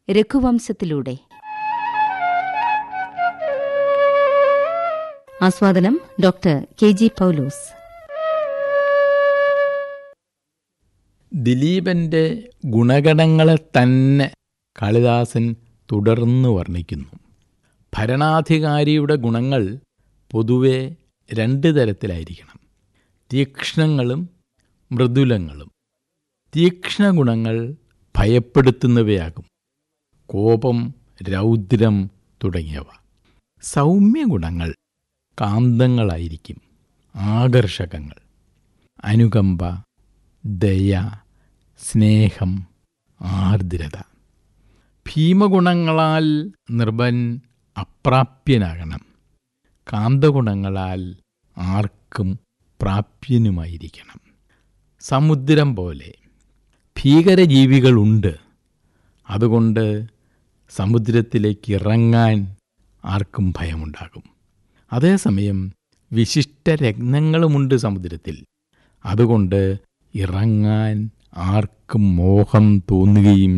രഘുവംശത്തിലൂടെ ആസ്വാദനം doctor K G Paulose ദിലീപന്റെ ഗുണഗണങ്ങളെ തന്നെ കാളിദാസൻ തുടർന്ന് വർണ്ണിക്കുന്നു ഭരണാധികാരിയുടെ ഗുണങ്ങൾ പൊതുവെ രണ്ട് തരത്തിലായിരിക്കണം തീക്ഷ്ണങ്ങളും മൃദുലങ്ങളും തീക്ഷ്ണ ഗുണങ്ങൾ ഭയപ്പെടുത്തുന്നവയാകും കോപം രൗദ്രം തുടങ്ങിയവ സൗമ്യ ഗുണങ്ങൾ കാന്തങ്ങളായിരിക്കും ആകർഷകങ്ങൾ അനുകമ്പ ദയ സ്നേഹം ആർദ്രത ഭീമഗുണങ്ങളാൽ നിർഭൻ അപ്രാപ്യനാകണം കാന്തഗുണങ്ങളാൽ ആർക്കും പ്രാപ്യനുമായിരിക്കണം സമുദ്രം പോലെ ഭീകരജീവികളുണ്ട് അതുകൊണ്ട് സമുദ്രത്തിലേക്ക് ഇറങ്ങാൻ ആർക്കും ഭയമുണ്ടാകും അതേസമയം വിശിഷ്ട രത്നങ്ങളുമുണ്ട് സമുദ്രത്തിൽ അതുകൊണ്ട് ഇറങ്ങാൻ ആർക്കും മോഹം തോന്നുകയും